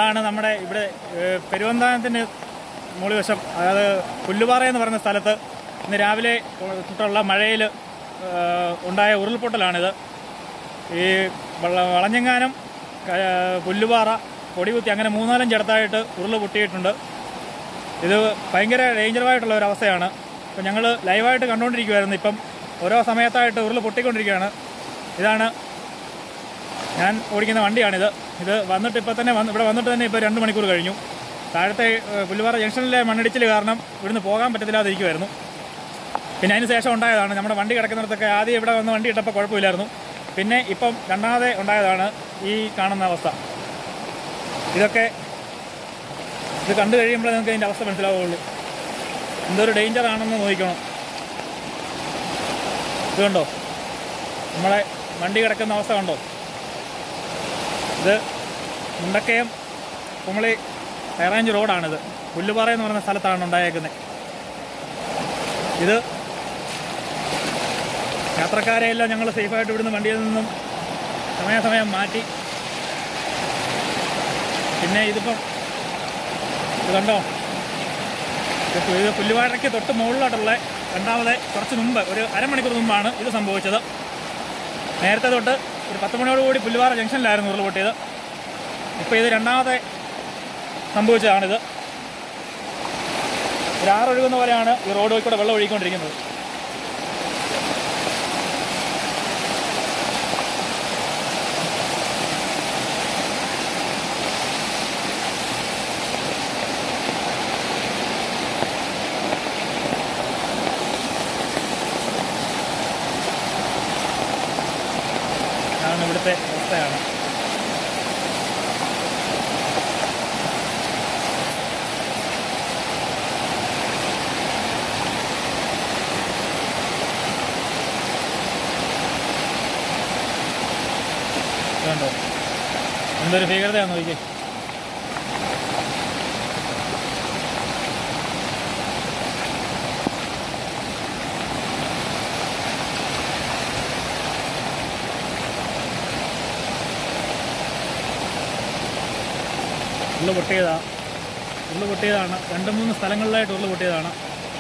ഇതാണ് നമ്മുടെ ഇവിടെ ഏഹ്, പെരുവന്താനത്തിന് മുകളിവശം അതായത് പുല്ലുപാറ എന്ന് പറയുന്ന സ്ഥലത്ത് ഇന്ന് രാവിലെ തൊട്ടുള്ള മഴയിൽ ഉണ്ടായ ഉരുൾപൊട്ടലാണിത് ഈ വള- വളഞ്ഞെങ്ങാനം ക- പുല്ലുപാറ പൊടികുത്തി അങ്ങനെ മൂന്നാലഞ്ച് ഇടത്തായിട്ട് ഉരുൾ പൊട്ടിയിട്ടുണ്ട് ഇത് ഭയങ്കര ഡേഞ്ചറായിട്ടുള്ള ഒരു അവസ്ഥയാണ് ഇപ്പം ഞങ്ങൾ ലൈവായിട്ട് കണ്ടുകൊണ്ടിരിക്കുമായിരുന്നു ഇപ്പം ഓരോ സമയത്തായിട്ട് ഉരുൾ പൊട്ടിക്കൊണ്ടിരിക്കുകയാണ് ഇതാണ് ഞാൻ ഓടിക്കുന്ന വണ്ടിയാണിത് ഇത് വന്നിട്ട് ഇപ്പം തന്നെ വന്ന് ഇവിടെ വന്നിട്ട് തന്നെ ഇപ്പോൾ രണ്ട് മണിക്കൂർ കഴിഞ്ഞു താഴത്തെ ഏഹ്, പുല്ലുപാറ ജംഗ്ഷനിലെ മണ്ണിടിച്ചിൽ കാരണം ഇവിടുന്ന് പോകാൻ പറ്റത്തില്ലാതിരിക്കുമായിരുന്നു പിന്നെ അതിന് ശേഷം ഉണ്ടായതാണ് നമ്മുടെ വണ്ടി കിടക്കുന്നിടത്തൊക്കെ ആദ്യം ഇവിടെ വന്ന് വണ്ടി ഇട്ടപ്പോൾ കുഴപ്പമില്ലായിരുന്നു പിന്നെ ഇപ്പം രണ്ടാമതെ ഉണ്ടായതാണ് ഈ കാണുന്ന അവസ്ഥ ഇതൊക്കെ ഇത് കണ്ടു കഴിയുമ്പോഴേ നിങ്ങൾക്ക് ഇതിൻ്റെ അവസ്ഥ മനസ്സിലാവുകയുള്ളൂ എന്തൊരു ഡേഞ്ചർ ആണെന്ന് നോക്കണം ഇത് കണ്ടോ നമ്മളെ വണ്ടി കിടക്കുന്ന അവസ്ഥ കണ്ടോ ഇത് മുണ്ടക്കയം കുമളി ഹൈറേഞ്ച് റോഡാണിത് പുല്ലുപാറ എന്ന് പറയുന്ന സ്ഥലത്താണ് ഉണ്ടായേക്കുന്നത് ഇത് യാത്രക്കാരെയെല്ലാം ഞങ്ങൾ സേഫായിട്ട് ഇവിടുന്ന് വണ്ടിയിൽ നിന്നും സമയാസമയം മാറ്റി പിന്നെ ഇതിപ്പം ഇത് കണ്ടോ ഇത് ഇത് പുല്ലുവാഴയ്ക്ക് തൊട്ട് മുകളിലോട്ടുള്ള രണ്ടാമത് കുറച്ച് മുമ്പ് ഒരു അരമണിക്കൂർ മുമ്പാണ് ഇത് സംഭവിച്ചത് നേരത്തെ തൊട്ട് ഒരു പത്ത് മണിയോടുകൂടി പുല്ലുവാറ ജംഗ്ഷനിലായിരുന്നു ഉരുൾ പൊട്ടിയത് ഇപ്പോൾ ഇത് രണ്ടാമത്തെ സംഭവിച്ചതാണിത് ഒരു ആറൊഴുകുന്ന പോലെയാണ് ഈ റോഡ് വഴി കൂടെ വെള്ളം ഒഴുകിക്കൊണ്ടിരിക്കുന്നത് ഇതാണ് ഇവിടുത്തെ അവസ്ഥയാണ് ഇതുണ്ടോ എന്തൊരു ഭീകരതയാന്ന് നോക്കിയേ ഉള്ളു പൊട്ടിയതാ ഉള്ളു പൊട്ടിയതാണ് രണ്ട് മൂന്ന് സ്ഥലങ്ങളിലായിട്ട് ഉള്ളു പൊട്ടിയതാണ്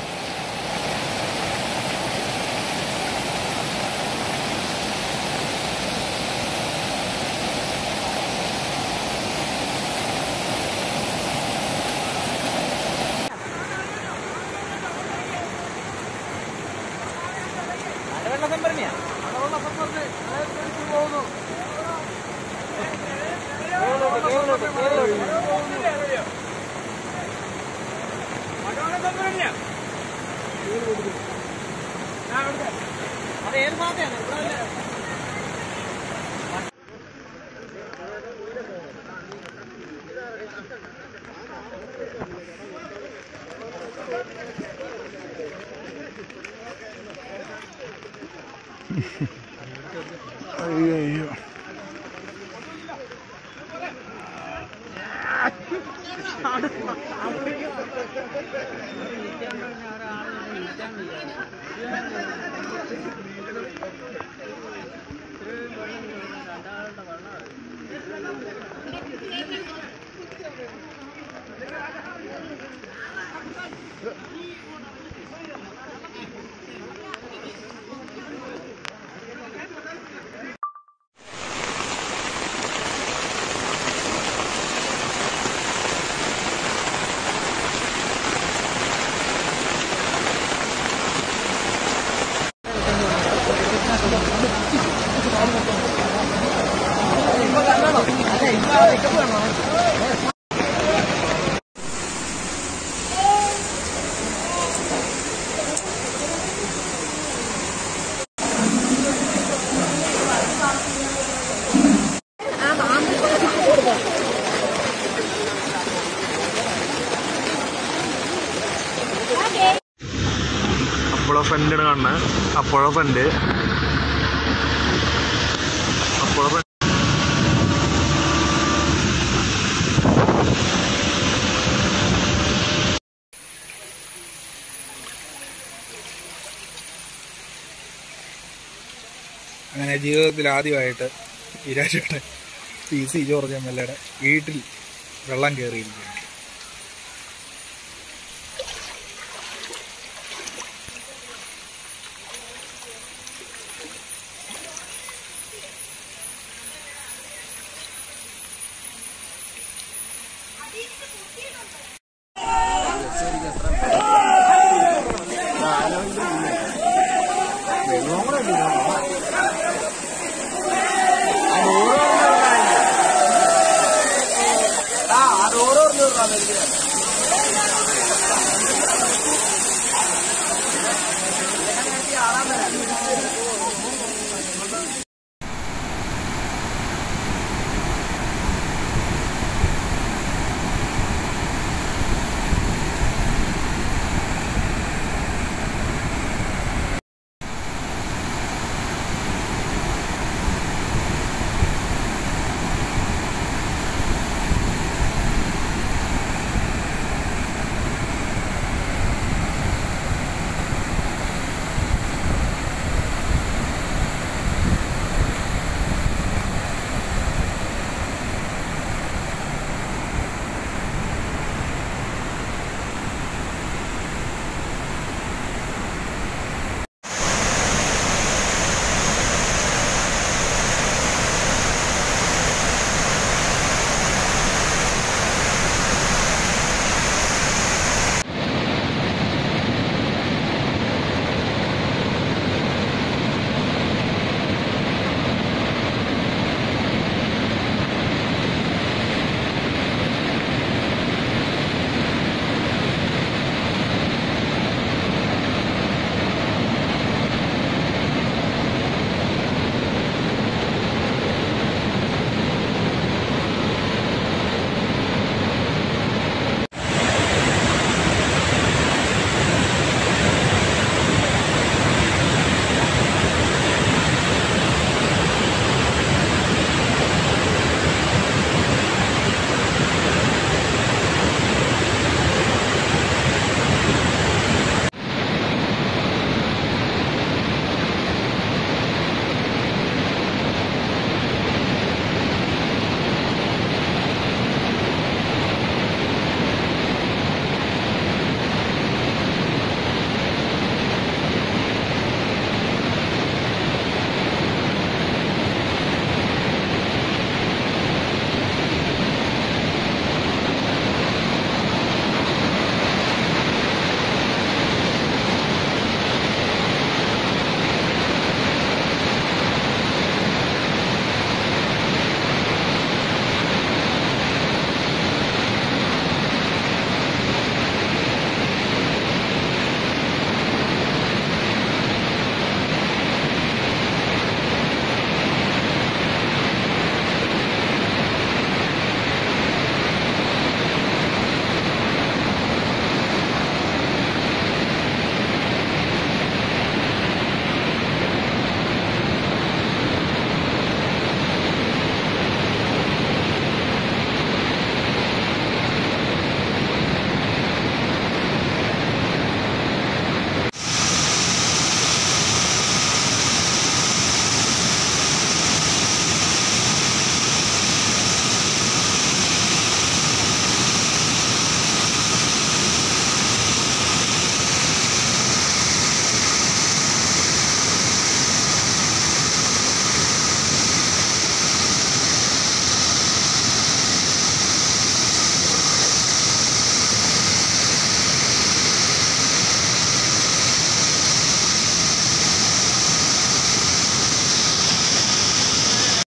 അയ്യോ അപ്പോഴ ഫ്രണ്ടാണ് കാണുന്നത് അപ്പോഴ ഫ്രണ്ട് അപ്പോഴ ഫ്രണ്ട് അങ്ങനെ ജീവിതത്തിൽ ആദ്യമായിട്ട് വിരാജയുടെ P C George M L എയുടെ വീട്ടിൽ വെള്ളം കയറിയിരിക്കുകയാണ്